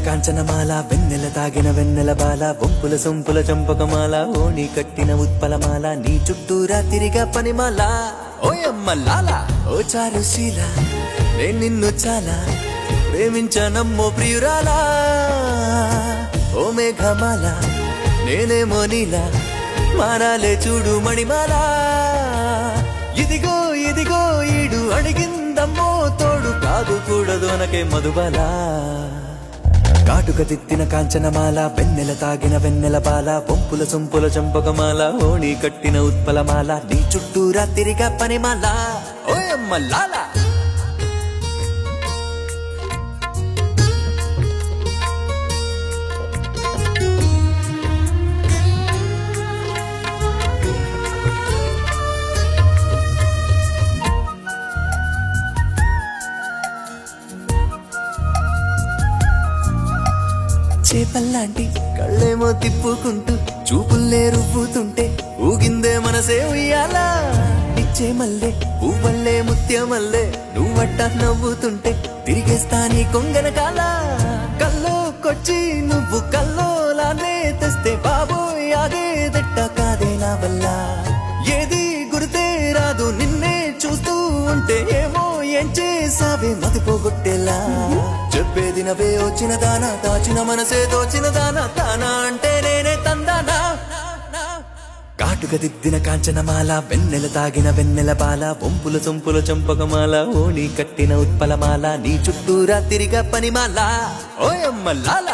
కాంచనమాల వెన్నెల తాగిన వెన్నెల బాల బొంపుల సొంపుల చంపకమాల ఓణి కట్టిన ఉత్పలమాల నీ చుట్టూరా తిరిగా పనిమాల ఓయమ్మ లాల ఓ చారుశీల నేను నిన్ను చాలా ప్రేమించనమ్మో ప్రియురాలా ఓ మేఘమాల నేనేమో నీలా మారాలే చూడు మణిమాల ఇదిగో ఇదిగో ఈడు అడిగిందమ్మో తోడు కాదు కూడదు అనకే మధుబాల కాటుక తిత్తిన కాంచనమాల వెన్నెల తాగిన వెన్నెల బాల బొంపుల సొంపుల చంపకమాల ఓణి కట్టిన ఉత్పలమాల నీ చుట్టూరా తిరిగా పనిమాల ఓయమ్మ లాలా చేపల్లాంటి కళ్ళేమో తిప్పుకుంటూ చూపుల్లే రువ్వుతుంటే ఊగిందే మనసే ఉయ్యాలా ఇచ్చే మల్లె పువ్వల్లే ముత్యమల్లే నువ్వట్ట నవ్వుతుంటే తిరిగేస్తా నీ కొంగన కాల కల్లోకొచ్చి నువ్వు కల్లోలానే తెస్తే బాబోయ్ ఆగేదెట్ట కాదే నా వల్ల ఏది గురితే రాదు నిన్నే చూస్తూ ఉంటే ఏమో ఏం చేసావే మతిపోగొట్టేలా చెప్పేది నవే వచ్చిన దానా దాచిన మనసే దోచిన దానా తానా అంటే నేనే తందానా కాటుక దిద్దిన కాంచనమాల వెన్నెల తాగిన వెన్నెల బాల వంపుల సొంపుల చంపకమాల ఓణి కట్టిన ఉత్పలమాల నీ చుట్టూరా తిరిగా పనిమాల ఓయమ్మ లాలా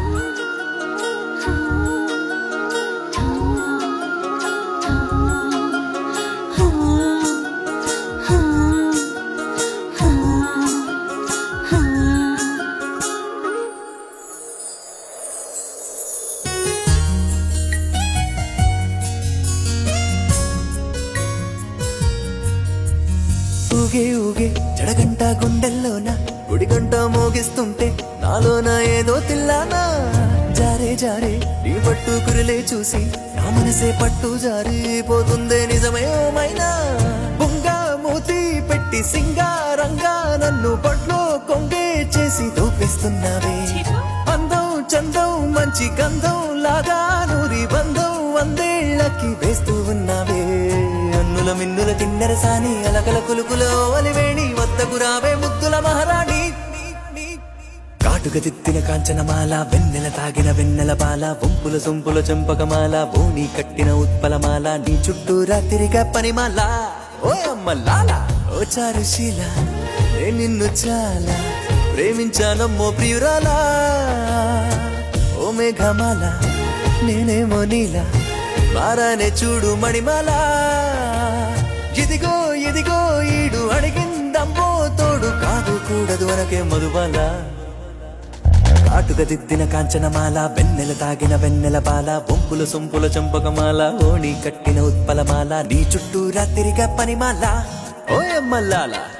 ఊగే ఊగే జడగంట గుండెల్లోన గుడిగంట మోగిస్తుంటే నాలోన ఏదో తిల్లానా జారే జారే నీ పట్టు కురిలే చూసి నా మనసే పట్టు జారిపోతుందే నిజమే మైనా బుంగా మూతి పెట్టి సింగారంగా నన్ను పట్లో కొంగే చేసి దోపిస్తున్నావే అందం చందం మంచి గంధం లాగా నూరి బంధం వందేళ్లకి వేస్తూ ఉన్నావే అన్నుల మిన్నుల కిన్నెర సాని అలకల కులుకుల అలివేణి వద్దకు రావే ముద్దుల మహారాణి కాటుక తిత్తిన కాంచనమాల వెన్నెల తాగిన వెన్నెల బాల వంపుల సొంపుల చంపకమాల బోని కట్టిన ఉత్పలమాల నీ చుట్టూరా తిరిగా పనిమాల ఓ అమ్మ లాల ఓ చారుశీల నే నిన్ను చాలా ప్రేమించానమ్మో ప్రియురాలా ఓ మేఘమాల నేనేమో నీలా మారానే చూడు మణిమాల ఇదిగో ఇదిగో ఈడు అడిగిందమ్మో తోడు కాదు కూడదు అనకే మధుబాల కాటుక దిద్దిన కాంచనమాల వెన్నెల తాగిన వెన్నెల బాల బొంపుల సొంపుల చంపకమాల ఓణి కట్టిన ఉత్పలమాల నీ చుట్టూరా తిరిగా పనిమాల ఓయమ్మల్లాల